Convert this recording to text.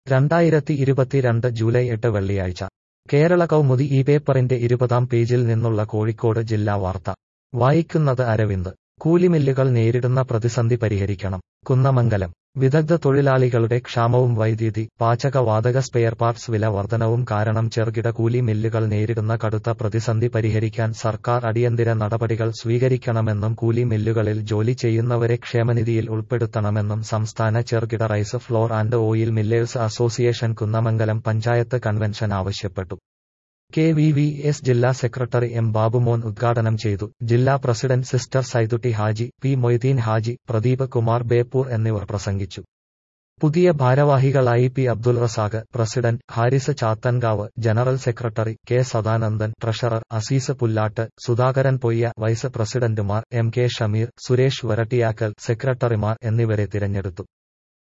രണ്ടായിരത്തി ഇരുപത്തിരണ്ട് ജൂലൈ എട്ട് വെള്ളിയാഴ്ച കേരള കൗമുദി ഈ പേപ്പറിന്റെ ഇരുപതാം പേജിൽ നിന്നുള്ള കോഴിക്കോട് ജില്ലാ വാർത്ത വായിക്കുന്നത് അരവിന്ദ് കൂലിമില്ലുകൾ നേരിടുന്ന പ്രതിസന്ധി പരിഹരിക്കണം കുന്നമംഗലം വിദഗ്ധ തൊഴിലാളികളുടെ ക്ഷാമവും വൈദ്യുതി പാചക വാതക സ്പെയർ പാർട്സ് വില വർധനവും കാരണം ചെറുകിട കൂലി മില്ലുകൾ നേരിടുന്ന കടുത്ത പ്രതിസന്ധി പരിഹരിക്കാൻ സർക്കാർ അടിയന്തര നടപടികൾ സ്വീകരിക്കണമെന്നും കൂലി മില്ലുകളിൽ ജോലി ചെയ്യുന്നവരെ ക്ഷേമനിധിയിൽ ഉൾപ്പെടുത്തണമെന്നും സംസ്ഥാന ചെറുകിട rice flour and oil millers association Kunnamangalam panchayat convention ആവശ്യപ്പെട്ടു കെ വി വി എസ് ജില്ലാ സെക്രട്ടറി എം ബാബുമോൻ ഉദ്ഘാടനം ചെയ്തു ജില്ലാ president sister Saithutty Haji P Moideen Haji Pradeep Kumar Beypore എന്നിവർ പ്രസംഗിച്ചു പുതിയ ഭാരവാഹികളായി P Abdul Razak president Haris Chathankavu general secretary K Sadanandan treasurer Aziz Pullat Sudhakaran Poyya vice പ്രസിഡന്റുമാർ എം കെ ഷമീർ സുരേഷ് വരട്ടിയാക്കൽ സെക്രട്ടറിമാർ എന്നിവരെ തിരഞ്ഞെടുത്തു